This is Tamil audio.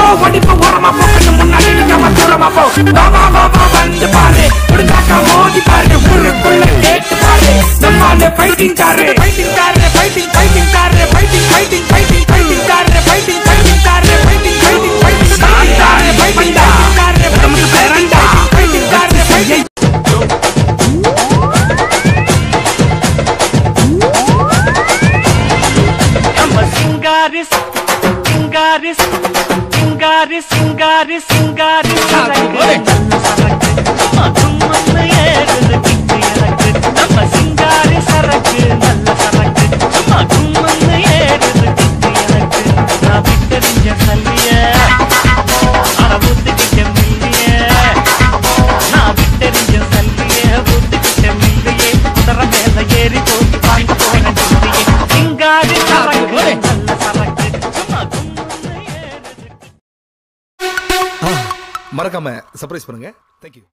ஒடிப்பு ஓரமா போக்கணும் முன்னாடி நிக்காம தூரமா போ வா வா வா வா வந்து பாரு முடிஞ்சாக்கா மோதி பாரு ஊருக்குள்ள கேட்டு பாரு நம்மால ஃபைட்டிங் காரு ஃபைட்டிங் காரு ஃபைட்டிங் ஃபைட்டிங் காரு ஃபைட்டிங் ஃபைட்டிங் ஃபைட்டிங் ஃபைட்டிங் காரு ஃபைட்டிங் ஃபைட்டிங் காரு ஃபைட்டிங் ஃபைட்டிங் ஃபைட்டிங் காரு ஃபைட்டிங் காரு நமக்கு பேரண்டா ஃபைட்டிங் காரு ஃபைட்டிங் நம்ம சிங்காரி சிங்காரி சிங்காரி சிங்காரி சிங்காரி சரக்கு நல்ல சரக்கு மதுமன்னு ஏறுது கிக்கு எனக்கு நம்ம சிங்காரி சரக்கு நல்ல சரக்கு மதுமன்னு ஏறுது கிக்கு எனக்கு நான் விட்டறிஞ்ச கல்விய அட ஊத்துக்கிட்ட மில்லிய நான் விட்டறிஞ்ச சல்லிய ஊத்துக்கிட்ட மில்லியே குதிரை மேல ஏறி போய் வாங்க போன டில்லியே சிங்காரி சரக்கு நல்ல சரக்கு மதுமன்னு ஏறுது மறக்காம சர்ப்ரைஸ் பண்ணுங்க தேங்க்யூ